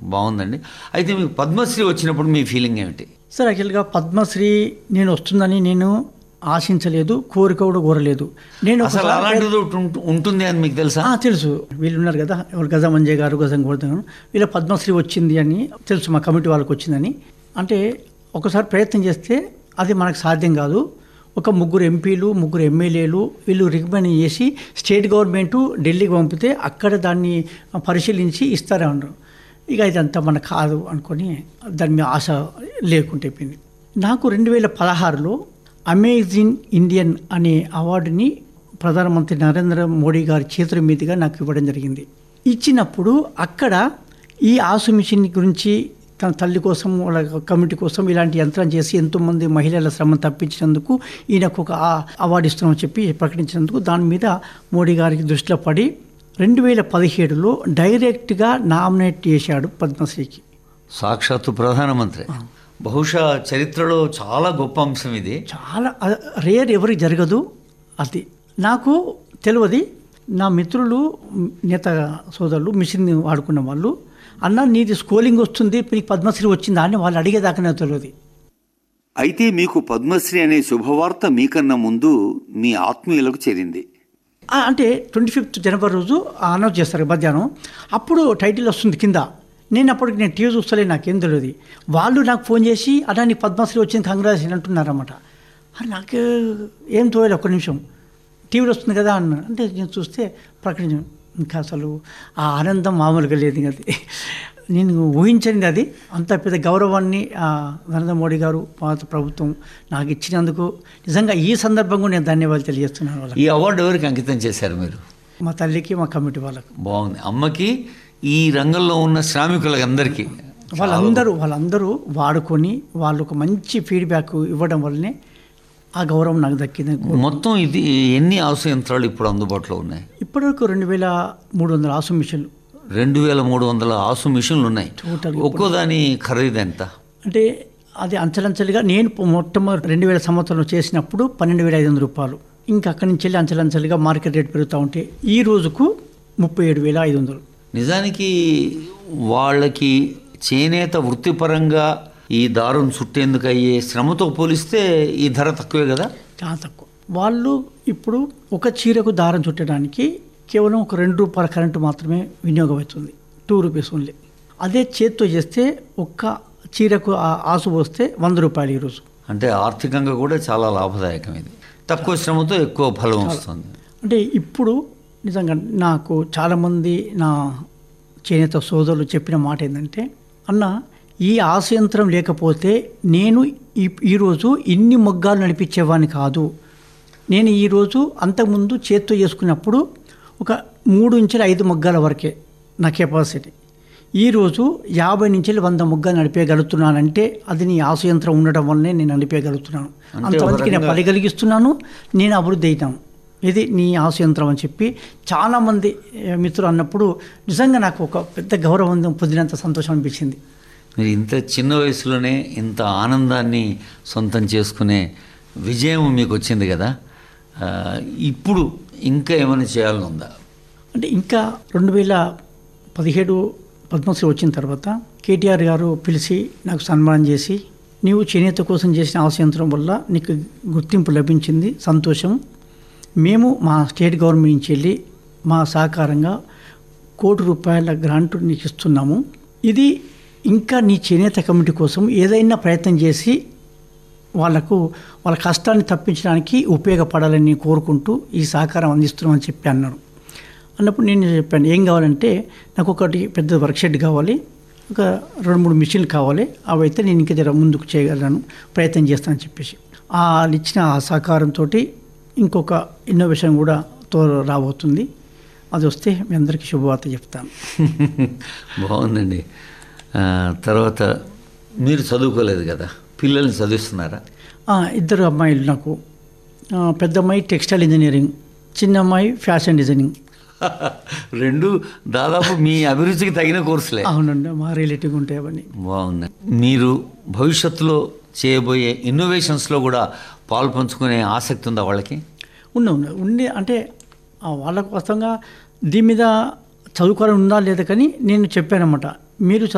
బాగుందండి అయితే మీకు పద్మశ్రీ వచ్చినప్పుడు మీ ఫీలింగ్ ఏమిటి సార్ యాక్చువల్గా పద్మశ్రీ నేను వస్తుందని నేను ఆశించలేదు కోరిక కూడా కోరలేదు నేను అసలు ఒకసారి- అలాంటిది ఒకటి ఉంటు- ఉంటుంది అని మీకు తెలుసా ఆ, తెలుసు వీళ్ళు ఉన్నారు కదా ఎవరు గజమంజయ్ గారు గజం గోవర్ధన్ గారు వీళ్ళ పద్మశ్రీ వచ్చింది అని తెలుసు మా కమిటీ వాళ్ళకి వచ్చిందని అంటే ఒకసారి ప్రయత్నం చేస్తే అది మనకు సాధ్యం కాదు ఒక ముగ్గురు ఎంపీలు ముగ్గురు ఎమ్మెల్యేలు వీళ్ళు రికమెండ్ చేసి స్టేట్ గవర్నమెంట్ ఢిల్లీకి పంపితే అక్కడ దాన్ని పరిశీలించి ఇస్తారే అన్నారు ఇక ఇదంతా మనకు కాదు అనుకొని దాని మీద ఆశ లేకుంటే అయిపోయింది నాకు రెండు వేల పదహారులో అమేజింగ్ ఇండియన్ అనే అవార్డుని ప్రధానమంత్రి నరేంద్ర మోడీ గారి చేతుల మీదుగా నాకు ఇవ్వడం జరిగింది ఇచ్చినప్పుడు అక్కడ ఈ ఆసు మిషన్ గురించి తన తల్లి కోసం వాళ్ళ కమిటీ కోసం ఇలాంటి యంత్రం చేసి ఎంతోమంది మహిళల శ్రమను తప్పించినందుకు ఈయనకు ఒక ఆ- అవార్డు ఇస్తున్నామని చెప్పి ప్రకటించినందుకు దాని మీద మోడీ గారికి దృష్టిలో పడి రెండు వేల పదిహేడులో డైరెక్ట్గా నామినేట్ చేశాడు పద్మశ్రీకి సాక్షాత్తు ప్రధానమంత్రి బహుశా చరిత్రలో చాలా గొప్ప అంశం ఇది చాలా రేర్ ఎవరికి జరగదు అది నాకు తెలియదు నా మిత్రులు మ్, నేత సోదరులు మిషన్ వాడుకున్న వాళ్ళు అన్న నీది స్కోలింగ్ వస్తుంది నీకు పద్మశ్రీ వచ్చిందా అని వాళ్ళు అడిగేదాకా నాకు తెలియదు అయితే మీకు పద్మశ్రీ అనే శుభవార్త మీకన్నా ముందు మీ ఆత్మీయులకు చేరింది ఆ, అంటే ట్వంటీ ఫిఫ్త్ జనవరి రోజు అనౌన్స్ చేస్తారు మధ్యాహ్నం అప్పుడు టైటిల్ వస్తుంది కింద నేను అప్పటికి నేను టీవీ చూస్తలే నాకేం తెలియదు వాళ్ళు నాకు ఫోన్ చేసి అన్నా నీకు పద్మశ్రీ వచ్చింది కంగ్రాచులేషన్ అంటున్నారన్నమాట అది నాకు ఏం తోయలే ఒక్క నిమిషం టీవీలో వస్తుంది కదా అన్న అంటే నేను చూస్తే ప్రకటించాను ఇంకా అసలు ఆ ఆనందం మామూలుగా లేదు ఇంకా అది నేను ఊహించనిది అది అంత పెద్ద గౌరవాన్ని ఆ, నరేంద్ర మోడీ గారు భారత ప్రభుత్వం నాకు ఇచ్చినందుకు నిజంగా ఈ సందర్భంగా నేను ధన్యవాదాలు తెలియజేస్తున్నాను వాళ్ళకి ఈ అవార్డు ఎవరికి అంకితం చేశారు మీరు మా తల్లికి మా కమిటీ వాళ్ళకు బాగుంది అమ్మకి ఈ రంగంలో ఉన్న శ్రామికులకి అందరికీ వాళ్ళందరూ వాళ్ళందరూ వాడుకొని వాళ్ళు ఒక మంచి ఫీడ్బ్యాక్ ఇవ్వడం వల్లనే ఆ గౌరవం నాకు దక్కింది మొత్తం ఇది ఎన్ని ఆసు యంత్రాలు ఇప్పుడు అందుబాటులో ఉన్నాయి ఇప్పటివరకు రెండు వేల మూడు వందల ఆసు మిషన్లు రెండు వేల మూడు వందల ఆసు మిషన్లు ఉన్నాయి Total ఒక్కో దాని ఖరీదు ఎంత అంటే అది అంచెలంచెలుగా నేను మొట్టమొదటి రెండు వేల సంవత్సరంలో చేసినప్పుడు పన్నెండు వేల ఐదు వందల రూపాయలు ఇంకా అక్కడి నుంచి వెళ్ళి అంచెలంచెలుగా మార్కెట్ రేట్ పెరుగుతూ ఉంటే ఈ రోజుకు ముప్పై ఏడు వేల ఐదు వందలు నిజానికి వాళ్ళకి చేనేత వృత్తిపరంగా ఈ దారం చుట్టేందుకు అయ్యే శ్రమతో పోలిస్తే ఈ ధర తక్కువే కదా చాలా తక్కువ వాళ్ళు ఇప్పుడు ఒక చీరకు దారం చుట్టడానికి కేవలం ఒక రెండు రూపాయల కరెంటు మాత్రమే వినియోగం అవుతుంది టూ రూపీస్ ఓన్లీ అదే చేత్తో చేస్తే ఒక్క చీరకు ఆ ఆసు పోస్తే వంద రూపాయలు ఈరోజు అంటే ఆర్థికంగా కూడా చాలా లాభదాయకం ఇది తక్కువ శ్రమతో ఎక్కువ ఫలం వస్తుంది అంటే ఇప్పుడు నిజంగా నాకు చాలామంది నా చేనేత సోదరులు చెప్పిన మాట ఏంటంటే అన్న ఈ ఆశయంత్రం లేకపోతే నేను ఈ ఈరోజు ఇన్ని మొగ్గాలు నడిపించేవాడిని కాదు నేను ఈరోజు అంతకుముందు చేత్తో చేసుకున్నప్పుడు ఒక మూడు నుంచి ఐదు మొగ్గాల వరకే నా కెపాసిటీ ఈరోజు యాభై నుంచి వంద మొగ్గాలు నడిపేయగలుగుతున్నానంటే అది నీ ఆశయంత్రం ఉండడం వల్లనే నేను నడిపేయగలుగుతున్నాను అంటే అంతమందికి ఒక నేను రకంగా- పలిగలిగిస్తున్నాను నేను అభివృద్ధి అవుతాను ఇది నీ ఆశయంత్రం అని చెప్పి చాలామంది ఏ, మిత్రులు అన్నప్పుడు నిజంగా నాకు ఒక పెద్ద గౌరవం పొందినంత సంతోషం అనిపించింది మీరు ఇంత చిన్న వయసులోనే ఇంత ఆనందాన్ని సొంతం చేసుకునే విజయం మీకు వచ్చింది కదా ఆ, ఇప్పుడు ఇంకా ఏమైనా చేయాలని ఉందా అంటే ఇంకా రెండు వేల పదిహేడు పద్మశ్రీ వచ్చిన తర్వాత కేటీఆర్ గారు పిలిచి నాకు సన్మానం చేసి నీవు చేనేత కోసం చేసిన ఆశయంత్రం వల్ల నీకు గుర్తింపు లభించింది సంతోషం మేము మా స్టేట్ గవర్నమెంట్ నుంచి వెళ్ళి మా సహకారంగా కోటి రూపాయల గ్రాంట్ నీకు ఇస్తున్నాము ఇది ఇంకా నీ చేనేత కమిటీ కోసం ఏదైనా ప్రయత్నం చేసి వాళ్ళకు వాళ్ళ కష్టాన్ని తప్పించడానికి ఉపయోగపడాలని కోరుకుంటూ ఈ సహకారం అందిస్తున్నామని చెప్పి అన్నాడు అన్నప్పుడు నేను చెప్పాను ఏం కావాలంటే నాకు ఒకటి పెద్ద వర్క్షెడ్ కావాలి ఒక రెండు మూడు మిషన్లు కావాలి అవి అయితే నేను ఇంకా జర ముందుకు చేయగలను ప్రయత్నం చేస్తానని చెప్పేసి ఆ వాళ్ళు ఇచ్చిన ఆ సహకారంతో ఇంకొక ఇన్నోవేషన్ కూడా తో రాబోతుంది అది వస్తే మీ అందరికీ శుభవార్త చెప్తాను బాగుందండి ఆ, తర్వాత మీరు చదువుకోలేదు కదా పిల్లల్ని చదివిస్తున్నారా ఆ, ఇద్దరు అమ్మాయిలు నాకు ఆ, పెద్ద అమ్మాయి టెక్స్టైల్ ఇంజనీరింగ్ చిన్న అమ్మాయి ఫ్యాషన్ డిజైనింగ్ రెండు దాదాపు మీ అభిరుచికి తగిన కోర్సులే అవునండి మా రిలేటివ్ ఉంటాయి అవన్నీ బాగుంది మీరు భవిష్యత్తులో చేయబోయే ఇన్నోవేషన్స్లో కూడా పాలు పంచుకునే ఆసక్తి ఉందా వాళ్ళకి ఉన్న ఉన్న ఉండి అంటే ఆ వాళ్ళకు వాస్తవంగా దీని మీద చదువుకోవాలని ఉందా లేదా కానీ నేను చెప్పానమాట మీరు